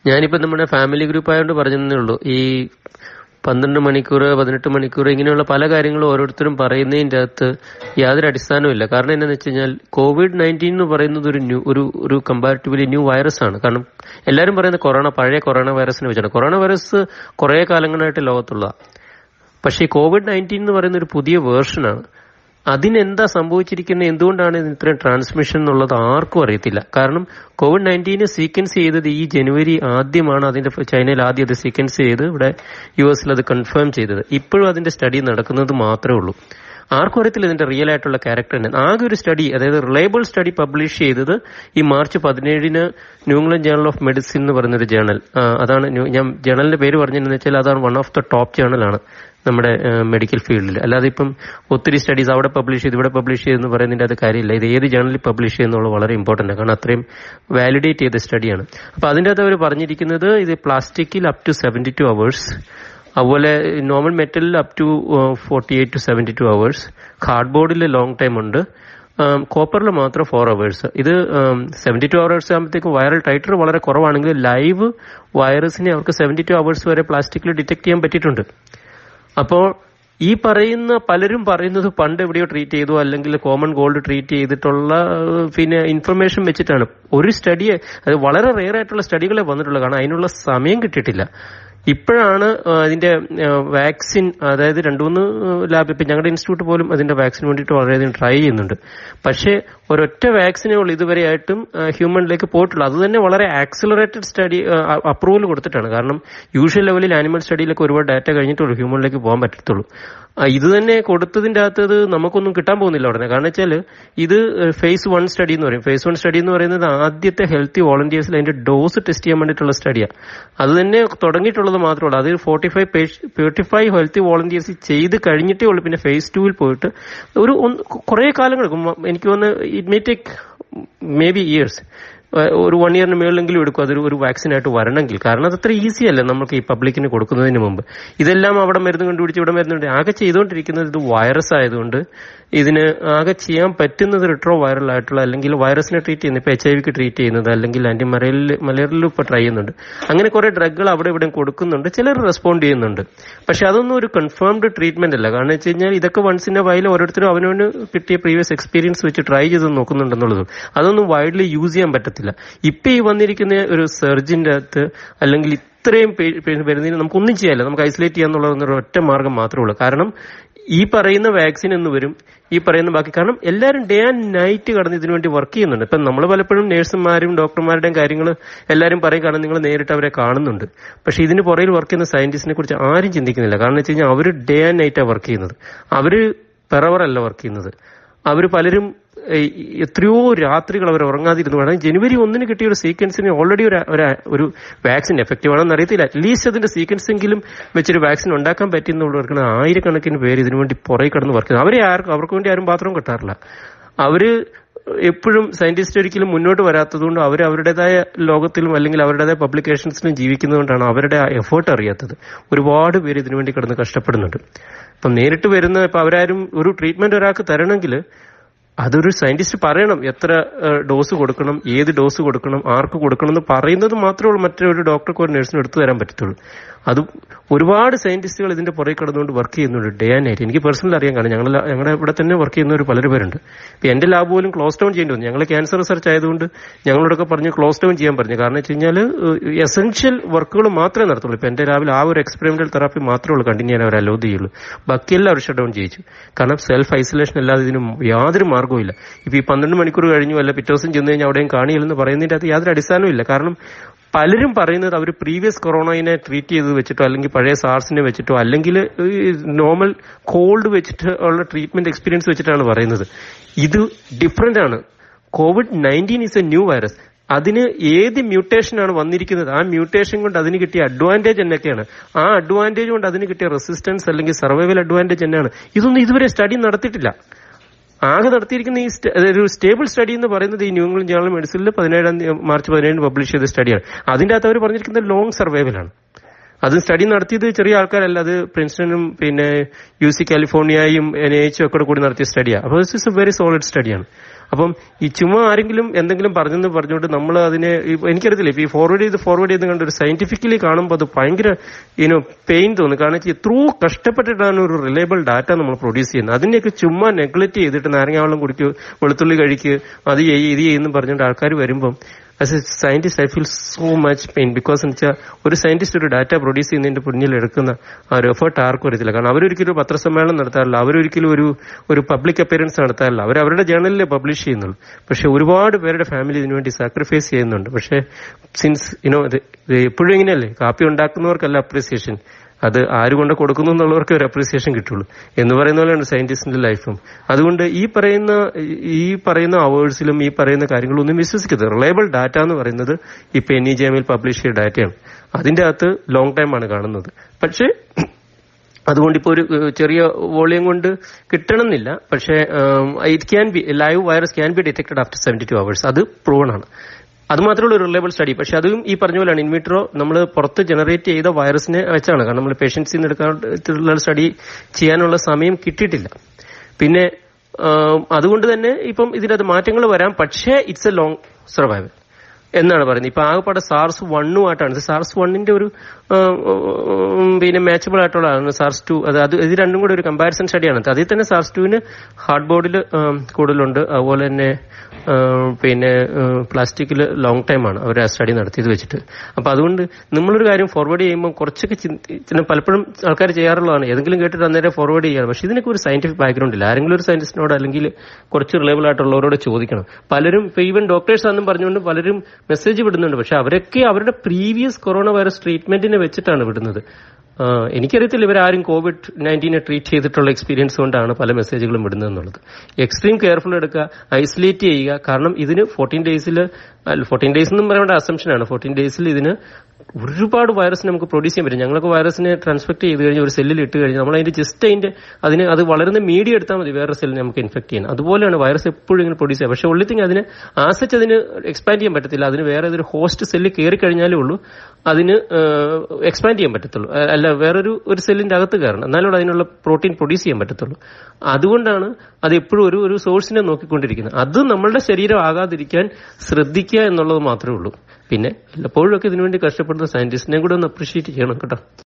ഞാനിപ്പോ നമ്മുടെ family group ആയതുകൊണ്ട് പറഞ്ഞതേ ഉള്ളൂ ഈ പന്ത്രണ്ട് മണിക്കൂർ പതിനെട്ട് മണിക്കൂർ ഇങ്ങനെയുള്ള പല കാര്യങ്ങളും ഓരോരുത്തരും പറയുന്നതിൻ്റെ അകത്ത് യാതൊരു അടിസ്ഥാനവുമില്ല കാരണം എന്താണെന്ന് വെച്ച് കഴിഞ്ഞാൽ കോവിഡ് നയൻറ്റീൻ എന്ന് പറയുന്നത് ഒരു ന്യൂ ഒരു ഒരു കമ്പാരിറ്റീവ്ലി ന്യൂ വൈറസ് ആണ് കാരണം എല്ലാവരും പറയുന്നത് കൊറോണ പഴയ കൊറോണ വൈറസിനെ വെച്ചാണ് കൊറോണ വൈറസ് കുറേ കാലങ്ങളായിട്ട് ലോകത്തുള്ളതാണ് പക്ഷേ ഈ കോവിഡ് നയൻറ്റീൻ എന്ന് പറയുന്ന ഒരു പുതിയ വേർഷനാണ് അതിനെന്താ സംഭവിച്ചിരിക്കുന്നത് എന്തുകൊണ്ടാണ് ഇതിന് ഇത്രയും ട്രാൻസ്മിഷൻ എന്നുള്ളത് ആർക്കും അറിയത്തില്ല കാരണം കോവിഡ് നയൻറ്റീന് സീക്വൻസ് ചെയ്തത് ഈ ജനുവരി ആദ്യമാണ് അതിന്റെ ചൈനയിൽ ആദ്യം അത് സീക്വൻസ് ചെയ്ത് ഇവിടെ യു എസിൽ അത് കൺഫേം ചെയ്തത് ഇപ്പോഴും അതിന്റെ സ്റ്റഡി നടക്കുന്നത് മാത്രമേ ഉള്ളൂ ആർക്കും അറിയത്തില്ല ഇതിന്റെ റിയൽ ആയിട്ടുള്ള ക്യാരക്ടർ തന്നെ ആകെ ഒരു സ്റ്റഡി അതായത് റിലയബിൾ സ്റ്റഡി പബ്ലിഷ് ചെയ്തത് ഈ മാർച്ച് പതിനേഴിന് New England journal of medicine എന്ന് പറയുന്നൊരു ജേണൽ അതാണ് ന്യൂ- ഞാൻ ജേണലിന്റെ പേര് പറഞ്ഞതെന്ന് വെച്ചാൽ അതാണ് വൺ ഓഫ് ദ ടോപ്പ് ജേണലാണ് നമ്മുടെ മെഡിക്കൽ ഫീൽഡിൽ അല്ലാതെ ഇപ്പം ഒത്തിരി സ്റ്റഡീസ് അവിടെ പബ്ലിഷ് ചെയ്ത് ഇവിടെ പബ്ലിഷ് ചെയ്തെന്ന് പറയുന്നതിന്റെ അത് കാര്യമില്ല ഇത് ഏത് ജേണലിൽ പബ്ലിഷ് ചെയ്യുന്നുള്ള വളരെ ഇമ്പോർട്ടന്റ് ആണ് കാരണം അത്രയും വാലിഡേറ്റ് ചെയ്ത സ്റ്റഡിയാണ് അപ്പൊ അതിന്റെ അകത്ത് അവർ പറഞ്ഞിരിക്കുന്നത് ഇത് പ്ലാസ്റ്റിക്കിൽ up to seventy two hours അതുപോലെ നോർമൽ മെറ്റലിൽ up to forty eight to seventy two hours കാർഡ്ബോർഡിൽ ലോങ് ടൈം ഉണ്ട് കോപ്പറിൽ മാത്രം ഫോർ അവേഴ്സ് ഇത് സെവന്റി ടു അവേഴ്സ് ആകുമ്പോഴത്തേക്ക് വൈറൽ ടൈറ്റർ വളരെ കുറവാണെങ്കിൽ ലൈവ് വൈറസിനെ അവർക്ക് സെവന്റി ടു അവേഴ്സ് വരെ പ്ലാസ്റ്റിക്കിൽ ഡിറ്റക്ട് ചെയ്യാൻ പറ്റിയിട്ടുണ്ട് അപ്പോൾ ഈ പറയുന്ന പലരും പറയുന്നത് പണ്ട് എവിടെയോ ട്രീറ്റ് ചെയ്തു അല്ലെങ്കിൽ കോമൺ ഗോൾഡ് ട്രീറ്റ് ചെയ്തിട്ടുള്ള ഏഹ്, പിന്നെ ഇൻഫർമേഷൻ വെച്ചിട്ടാണ് ഒരു സ്റ്റഡി അത് വളരെ റെയർ ആയിട്ടുള്ള സ്റ്റഡികളെ വന്നിട്ടുള്ളൂ കാരണം അതിനുള്ള സമയം കിട്ടിയിട്ടില്ല ഇപ്പോഴാണ് ഏഹ്, അതിന്റെ വാക്സിൻ അതായത് രണ്ടു മൂന്ന് ലാബ് ഇപ്പൊ ഞങ്ങളുടെ ഇൻസ്റ്റിറ്റ്യൂട്ട് പോലും അതിന്റെ വാക്സിന് വേണ്ടിയിട്ട് വളരെയധികം ട്രൈ ചെയ്യുന്നുണ്ട് പക്ഷേ ഒരൊറ്റ വാക്സിനേ ഉള്ളൂ ഇതുവരെയായിട്ടും ഹ്യൂമനിലേക്ക് പോയിട്ടുള്ളൂ അത് തന്നെ വളരെ ആക്സിലറേറ്റഡ് സ്റ്റഡി അപ്രൂവൽ കൊടുത്തിട്ടാണ് കാരണം യൂഷ്വൽ ലെവലിൽ ആനിമൽ സ്റ്റഡിയിലൊക്കെ ഒരുപാട് ഡാറ്റ കഴിഞ്ഞിട്ടുള്ളൂ ഹ്യൂമനിലേക്ക് പോകാൻ പറ്റത്തുള്ളൂ ആ, ഇത് തന്നെ കൊടുത്തതിന്റെ അകത്ത് ഇത് നമുക്കൊന്നും കിട്ടാൻ പോകുന്നില്ല ഉടനെ കാരണം വെച്ചാൽ ഇത് ഫേസ് വൺ സ്റ്റഡി എന്ന് പറയും ഫേസ് വൺ സ്റ്റഡി എന്ന് പറയുന്നത് ആദ്യത്തെ ഹെൽത്തി വോളണ്ടിയേഴ്സിൽ അതിന്റെ ഡോസ് ടെസ്റ്റ് ചെയ്യാൻ വേണ്ടിയിട്ടുള്ള സ്റ്റഡിയാണ് അത് തന്നെ തുടങ്ങിയിട്ടുള്ളത് മാത്രമേ ഉള്ളൂ അത് forty five forty five healthy volunteers ചെയ്ത് കഴിഞ്ഞിട്ടേ ഉള്ളൂ പിന്നെ ഫേസ് ടൂവിൽ പോയിട്ട് ഒരു കുറെ കാലം എടുക്കും എനിക്ക് തോന്നുന്നു it may take may be years ഒരു വൺ ഇയറിന് മേളിലെങ്കിലും എടുക്കും അതൊരു ഒരു വാക്സിനായിട്ട് വരണമെങ്കിൽ കാരണം അത് അത്ര ഈസി അല്ല നമുക്ക് ഈ പബ്ലിക്കിന് കൊടുക്കുന്നതിന് മുമ്പ് ഇതെല്ലാം അവിടെ മരുന്ന് കണ്ടുപിടിച്ച് ഇവിടെ മരുന്ന് ആകെ ചെയ്തുകൊണ്ടിരിക്കുന്നത് ഇത് വൈറസ് ആയതുകൊണ്ട് ഇതിന് ആകെ ചെയ്യാൻ പറ്റുന്നത് റിട്രോ വൈറൽ ആയിട്ടുള്ള അല്ലെങ്കിൽ വൈറസിനെ ട്രീറ്റ് ചെയ്യുന്നത് ഇപ്പൊ എച്ച് ഐ വിക്ക് ട്രീറ്റ് ചെയ്യുന്നത് അല്ലെങ്കിൽ ആന്റി മലറിയൽ മലേറിയലും ഇപ്പൊ ട്രൈ ചെയ്യുന്നുണ്ട് അങ്ങനെ കുറെ ഡ്രഗുകൾ അവിടെ ഇവിടെ കൊടുക്കുന്നുണ്ട് ചിലർ റെസ്പോണ്ട് ചെയ്യുന്നുണ്ട് പക്ഷെ അതൊന്നും ഒരു കൺഫേംഡ് ട്രീറ്റ്മെന്റ് അല്ല കാരണം വെച്ച് കഴിഞ്ഞാൽ ഇതൊക്കെ വൺസ് ഇൻ എ വൈൽ ഓരോരുത്തരും അവനവന് കിട്ടിയ പ്രീവിയസ് എക്സ്പീരിയൻസ് വെച്ച് ട്രൈ ചെയ്ത് നോക്കുന്നുണ്ടെന്നുള്ളത് അതൊന്നും വൈഡ്ലി യൂസ് ചെയ്യാൻ പറ്റത്തില്ല ഇപ്പൊ ഈ വന്നിരിക്കുന്ന ഒരു സെർജിന്റെ അകത്ത് അല്ലെങ്കിൽ ഇത്രയും പേ- പേ- വരുന്നതിന് നമുക്കൊന്നും ചെയ്യാനില്ല നമുക്ക് ഐസൊലേറ്റ് ചെയ്യാന്നുള്ളത് ഒരു ഒറ്റ മാർഗം മാത്രമേ ഉള്ളൂ കാരണം ഈ പറയുന്ന വാക്സിൻ എന്ന് വരും ഈ പറയുന്ന ബാക്കി കാരണം എല്ലാവരും ഡേ ആൻഡ് നൈറ്റ് കടന്ന് ഇതിനു വേണ്ടി വർക്ക് ചെയ്യുന്നുണ്ട് ഇപ്പം നമ്മൾ പലപ്പോഴും നഴ്സുമാരും ഡോക്ടർമാരുടെയും കാര്യങ്ങൾ എല്ലാവരും പറയും കാരണം നിങ്ങൾ നേരിട്ട് അവരെ കാണുന്നുണ്ട് പക്ഷെ ഇതിന് പുറകിൽ വർക്ക് ചെയ്യുന്ന സയന്റിസ്റ്റിനെ കുറിച്ച് ആരും ചിന്തിക്കുന്നില്ല കാരണം വെച്ച് കഴിഞ്ഞാൽ അവർ ഡേ ആൻഡ് നൈറ്റാണ് വർക്ക് ചെയ്യുന്നത് അവര് പെറവറല്ല വർക്ക് ചെയ്യുന്നത് അവർ പലരും ഏഹ്, എത്രയോ രാത്രികൾ അവർ ഉറങ്ങാതിരുന്നു വേണം ജനുവരി ഒന്നിന് കിട്ടിയ ഒരു സീക്വൻസിന് ഓൾറെഡി ഒരു ഒരു- ഒരു വാക്സിൻ എഫക്റ്റീവ് ആണെന്ന് അറിയത്തില്ല അറ്റ്ലീസ്റ്റ് അതിന്റെ സീക്വൻസ് എങ്കിലും വെച്ചൊരു വാക്സിൻ ഉണ്ടാക്കാൻ പറ്റുന്നുള്ളവർക്ക് ആയിരക്കണക്കിന് പേര് ഇതിനു വേണ്ടി പുറകെ കിടന്ന് വർക്ക് ചെയ്യുന്നു അവരെ ആർക്കും അവർക്ക് വേണ്ടി ആരും പാത്രവും കിട്ടാറില്ല അവര് എപ്പോഴും സയന്റിസ്റ്റ് ഒരിക്കലും മുന്നോട്ട് വരാത്തതുകൊണ്ട് അവർ അവരുടേതായ ലോകത്തിലും അല്ലെങ്കിൽ അവരുടേതായ പബ്ലിക്കേഷൻസിലും ജീവിക്കുന്നതുകൊണ്ടാണ് അവരുടെ ആ എഫേർട്ട് അറിയാത്തത് ഒരുപാട് പേര് ഇതിനു വേണ്ടി കിടന്ന് കഷ്ടപ്പെടുന്നുണ്ട് ഇപ്പം നേരിട്ട് വരുന്ന ഇപ്പൊ അവരാരും ഒരു ട്രീറ്റ്മെന്റ് ഒരാൾക്ക് തരണമെങ്കിൽ അതൊരു സയന്റിസ്റ്റ് പറയണം എത്ര ഡോസ് കൊടുക്കണം ഏത് ഡോസ് കൊടുക്കണം ആർക്ക് കൊടുക്കണം എന്ന് പറയുന്നത് മാത്രമേ ഉള്ളൂ മറ്റൊരു ഡോക്ടർക്ക് ഒരു നഴ്സിനും എടുത്തു തരാൻ പറ്റത്തുള്ളൂ അത് ഒരുപാട് സയന്റിസ്റ്റുകൾ ഇതിന്റെ പുറകെ കിടന്നുകൊണ്ട് വർക്ക് ചെയ്യുന്നുണ്ട് ഡേ ആൻഡ് നൈറ്റ് എനിക്ക് പേഴ്സണൽ അറിയാൻ കാരണം ഞങ്ങൾ ഞങ്ങളുടെ ഇവിടെ തന്നെ വർക്ക് ചെയ്യുന്നവർ പലരും പേരുണ്ട് ഇപ്പൊ എന്റെ ലാബ് പോലും ക്ലോസ് ഡൗൺ ചെയ്യേണ്ടി വന്നു ഞങ്ങൾ ക്യാൻസർ റിസർച്ച് ആയതുകൊണ്ട് ഞങ്ങളോടൊക്കെ പറഞ്ഞ് ക്ലോസ് ഡൗൺ ചെയ്യാൻ പറഞ്ഞു കാരണം വെച്ച് കഴിഞ്ഞാൽ എസെൻഷ്യൽ വർക്കുകൾ മാത്രമേ നടത്തുള്ളൂ ഇപ്പൊ എന്റെ ലാബിൽ ആ ഒരു എക്സ്പെരിമെന്റൽ തെറാപ്പി മാത്രമേ ഉള്ളൂ കണ്ടിന്യൂ ചെയ്യാൻ അവർ അലോ ചെയ്യുള്ളൂ ബാക്കിയെല്ലാം അവർ ഷട്ട് ഡൗൺ ചെയ്യിച്ചു കാരണം സെൽഫ് ഐസൊലേഷൻ അല്ലാതെ ഇതിന് യാതൊരു മാർഗ്ഗവും ഇല്ല ഇപ്പൊ ഈ പന്ത്രണ്ട് മണിക്കൂർ കഴിഞ്ഞു അല്ല പിറ്റേ ദിവസം ചെന്ന് കഴിഞ്ഞാൽ അവിടെയും കാണിയില്ലെന്ന് പറയുന്നതിന്റെ അത് യാതൊരു അടിസ്ഥാനവും ഇല്ല കാരണം പലരും പറയുന്നത് അവർ പ്രീവിയസ് കൊറോണയെ ട്രീറ്റ് ചെയ്ത് വെച്ചിട്ടോ അല്ലെങ്കിൽ പഴയ സാർസിനെ വെച്ചിട്ടോ അല്ലെങ്കിൽ നോർമൽ കോൾഡ് വെച്ചിട്ട് ഉള്ള ട്രീറ്റ്മെന്റ് എക്സ്പീരിയൻസ് വെച്ചിട്ടാണ് പറയുന്നത് ഇത് ഡിഫറെന്റ് ആണ് COVID nineteen is a new virus അതിന് ഏത് മ്യൂട്ടേഷൻ ആണ് വന്നിരിക്കുന്നത് ആ മ്യൂട്ടേഷൻ കൊണ്ട് അതിന് കിട്ടിയ അഡ്വാൻറ്റേജ് എന്നൊക്കെയാണ് ആ അഡ്വാൻറ്റേജ് കൊണ്ട് അതിന് കിട്ടിയ റെസിസ്റ്റൻസ് അല്ലെങ്കിൽ സർവൈവൽ അഡ്വാൻറ്റേജ് തന്നെയാണ് ഇതൊന്നും ഇതുവരെ സ്റ്റഡി നടത്തിയിട്ടില്ല ആകെ നടത്തിയിരിക്കുന്ന ഈ സ്റ്റ- ഒരു സ്റ്റേബിൾ സ്റ്റഡി എന്ന് പറയുന്നത് ഈ ന്യൂ ഇംഗ്ലണ്ട് ജേണൽ മെഡിസിനിൽ പതിനേഴാം തീയതി മാർച്ച് പതിനേഴിന് പബ്ലിഷ് ചെയ്ത സ്റ്റഡിയാണ് അതിന്റെ അകത്ത് അവർ പറഞ്ഞിരിക്കുന്നത് ലോങ് സർവൈവലാണ് അത് സ്റ്റഡി നടത്തിയത് ചെറിയ ആൾക്കാരല്ല അത് പ്രിൻസ്റ്റണും പിന്നെ യു സി കാലിഫോർണിയയും എൻ എച്ച് ഒക്കെ കൂടി നടത്തിയ സ്റ്റഡിയാണ് അപ്പോൾ this is a very solid സ്റ്റഡിയാണ് അപ്പം ഈ ചുമ്മാ ആരെങ്കിലും എന്തെങ്കിലും പറഞ്ഞെന്ന് പറഞ്ഞുകൊണ്ട് നമ്മൾ അതിനെ ഈ- എനിക്കറിയത്തില്ല ഇപ്പൊ ഈ ഫോർവേഡ് ചെയ്ത് ഫോർവേഡ് ചെയ്ത് കണ്ട് ഒരു സയന്റിഫിക്കലി കാണുമ്പോൾ അത് ഭയങ്കര ഇനോ പെയിൻ തോന്നും കാരണം വെച്ചാൽ എത്രയോ കഷ്ടപ്പെട്ടിട്ടാണ് ഒരു റിലയബിൾ ഡാറ്റ നമ്മൾ പ്രൊഡ്യൂസ് ചെയ്യുന്നത് അതിനെയൊക്കെ ചുമ്മാ നെഗ്ലക്ട് ചെയ്തിട്ട് നാരങ്ങ വെള്ളം കുടിക്കുക വെളുത്തുള്ളി കഴിക്കുക അത് ചെയ്യ് ഇത് ചെയ്യുന്നു പറഞ്ഞുകൊണ്ട് ആൾക്കാർ വരുമ്പം as a scientist I feel so much pain because എന്ന് വെച്ചാൽ ഒരു സയന്റിസ്റ്റ് ഒരു ഡാറ്റ പ്രൊഡ്യൂസ് ചെയ്യുന്നതിന്റെ പിന്നിൽ എടുക്കുന്ന ആ ഒരു എഫേർട്ട് ആർക്കും അറിയത്തില്ല കാരണം അവരൊരിക്കലും ഒരു പത്രസമ്മേളനം നടത്താറില്ല അവരൊരിക്കലും ഒരു ഒരു പബ്ലിക് അപ്പിയറൻസ് നടത്താറില്ല അവർ അവരുടെ ജേണലിൽ പബ്ലിഷ് ചെയ്യുന്നുള്ളൂ പക്ഷെ ഒരുപാട് പേരുടെ ഫാമിലി ഇതിനു വേണ്ടി സാക്രിഫൈസ് ചെയ്യുന്നുണ്ട് പക്ഷെ സിൻസ് യുനോ ഇത് ഇത് എപ്പോഴും ഇങ്ങനെയല്ലേ കാപ്പി ഉണ്ടാക്കുന്നവർക്കല്ല അപ്രീസിയേഷൻ അത് ആര് കൊണ്ട് കൊടുക്കുന്നു എന്നുള്ളവർക്ക് ഒരു അപ്രീസിയേഷൻ കിട്ടുള്ളൂ എന്ന് പറയുന്ന പോലെയാണ് സയന്റിസ്റ്റിന്റെ ലൈഫും അതുകൊണ്ട് ഈ പറയുന്ന ഈ പറയുന്ന അവേഴ്സിലും ഈ പറയുന്ന കാര്യങ്ങളൊന്നും വിശ്വസിക്കരുത് റിലയബിൾ ഡാറ്റ എന്ന് പറയുന്നത് ഈ പെന്നി ജാമിൽ പബ്ലിഷ് ചെയ്ത ഡാറ്റയാണ് അതിന്റെ അകത്ത് ലോങ് ടൈം ആണ് കാണുന്നത് പക്ഷേ അതുകൊണ്ട് ഇപ്പോൾ ഒരു ഏഹ്, ചെറിയ വോളിയം കൊണ്ട് കിട്ടണമെന്നില്ല പക്ഷേ it can be live virus can be detected after seventy two hours അത് പ്രൂവൺ ആണ് അത് മാത്രമേ ഉള്ളൂ റിലയബിൾ സ്റ്റഡി പക്ഷെ അതും ഈ പറഞ്ഞ പോലെയാണ് ഇൻവിട്രോ നമ്മൾ പുറത്ത് ജനറേറ്റ് ചെയ്ത വൈറസിനെ വെച്ചാണ് കാരണം നമ്മൾ പേഷ്യൻസിൽ നിന്ന് എടുക്കാനുള്ള സ്റ്റഡി ചെയ്യാനുള്ള സമയം കിട്ടിയിട്ടില്ല പിന്നെ ആം, അതുകൊണ്ട് തന്നെ ഇപ്പം ഇതിനകത്ത് മാറ്റങ്ങൾ വരാം പക്ഷേ ഇറ്റ്സ് എ ലോങ് സർവൈവൽ എന്നാണ് പറയുന്നത് ഇപ്പൊ ആകെപ്പാടെ സാർസ് വണ്ണുമായിട്ടാണ് ഇത് സാർസ് വണ്ണിന്റെ ഒരു ആ, ഉം, പിന്നെ മാച്ചബിൾ ആയിട്ടുള്ളതാണ് സാർസ് ടു അത് അത് ഇത് രണ്ടും കൂടെ ഒരു കമ്പാരിസൺ സ്റ്റഡിയാണ് അതിൽ തന്നെ സാർസ് ടുവിന് ഹാർഡ് ബോർഡിൽ കൂടുതലുണ്ട് അതുപോലെ തന്നെ ആ, പിന്നെ പ്ലാസ്റ്റിക്കിൽ ലോങ് ടൈം ആണ് അവർ ആ സ്റ്റഡി നടത്തിയത് വെച്ചിട്ട് അപ്പൊ അതുകൊണ്ട് നമ്മളൊരു കാര്യം ഫോർവേഡ് ചെയ്യുമ്പോൾ കുറച്ചൊക്കെ ചിന്തി- ചില പലപ്പോഴും ആൾക്കാർ ചെയ്യാറുള്ളതാണ് ഏതെങ്കിലും കേട്ടിട്ട് അന്നേരം ഫോർവേഡ് ചെയ്യാണ് പക്ഷെ ഇതിനൊക്കെ ഒരു സയന്റിഫിക് ബാക്ക്ഗ്രൗണ്ട് ഇല്ല ആരെങ്കിലും ഒരു സയന്റിസ്റ്റിനോട് അല്ലെങ്കിൽ കുറച്ച് റിലയബിൾ ആയിട്ടുള്ളവരോട് ചോദിക്കണം പലരും ഇപ്പൊ ഈവൻ ഡോക്ടേഴ്സ് ആണെന്നും പറഞ്ഞുകൊണ്ട് പലരും മെസ്സേജ് വിടുന്നുണ്ട് പക്ഷെ അവരൊക്കെ അവരുടെ പ്രീവിയസ് കൊറോണ വൈറസ് ട്രീറ്റ്മെന്റിനെ വെച്ചിട്ടാണ് വിടുന്നത് ആ, എനിക്കറിയത്തില്ല ഇവരാരും കോവിഡ് നയൻറ്റീനെ ട്രീറ്റ് ചെയ്തിട്ടുള്ള എക്സ്പീരിയൻസ് കൊണ്ടാണ് പല മെസ്സേജുകളും വിടുന്നത് എന്നുള്ളത് എക്സ്ട്രീം കെയർഫുൾ എടുക്കുക ഐസൊലേറ്റ് ചെയ്യുക കാരണം ഇതിന് ഫോർട്ടീൻ ഡേയ്സിൽ ഫോർട്ടീൻ ഡേയ്സ് എന്നും പറയേണ്ട അസംഷനാണ് ഫോർട്ടീൻ ഡേയ്സിൽ ഇതിന് ഒരുപാട് വൈറസ് നമുക്ക് പ്രൊഡ്യൂസ് ചെയ്യാൻ പറ്റും ഞങ്ങളൊക്കെ വൈറസിനെ ട്രാൻസ്ഫെക്ട് ചെയ്ത് കഴിഞ്ഞ് ഒരു സെല്ലിൽ ഇട്ട് കഴിഞ്ഞാൽ നമ്മൾ അതിന്റെ ജസ്റ്റ് അതിന്റെ അതിന് അത് വളരുന്ന മീഡിയ എടുത്താൽ മതി വേറെ സെല്ലിനെ നമുക്ക് ഇൻഫെക്ട് ചെയ്യാൻ അതുപോലെയാണ് വൈറസ് എപ്പോഴും ഇങ്ങനെ പ്രൊഡ്യൂസ് ചെയ്യുക പക്ഷെ ഉള്ളിത്തിങ് അതിന് ആസച്ച് അതിന് എക്സ്പാൻഡ് ചെയ്യാൻ പറ്റത്തില്ല അതിന് വേറെ ഏതൊരു ഹോസ്റ്റ് സെല്ലിൽ കയറി കഴിഞ്ഞാലേ ഉള്ളൂ അതിന് എക്സ്പാൻഡ് ചെയ്യാൻ പറ്റത്തുള്ളൂ അഹ് അല്ല വേറൊരു ഒരു സെല്ലിന്റെ അകത്ത് കയറണം എന്നാലും അതിനുള്ള പ്രോട്ടീൻ പ്രൊഡ്യൂസ് ചെയ്യാൻ പറ്റത്തുള്ളൂ അതുകൊണ്ടാണ് അത് എപ്പോഴും ഒരു ഒരു സോഴ്സിനെ നോക്കിക്കൊണ്ടിരിക്കുന്നത് അത് നമ്മളുടെ ശരീരം ആകാതിരിക്കാൻ ശ്രദ്ധിക്കുക എന്നുള്ളത് മാത്രമേ ഉള്ളൂ പിന്നെ എപ്പോഴും ഒക്കെ ഇതിനുവേണ്ടി കഷ്ടപ്പെടുന്ന സയന്റിസ്റ്റിനെ കൂടെ ഒന്ന് അപ്രീഷിയേറ്റ് ചെയ്യണം കേട്ടോ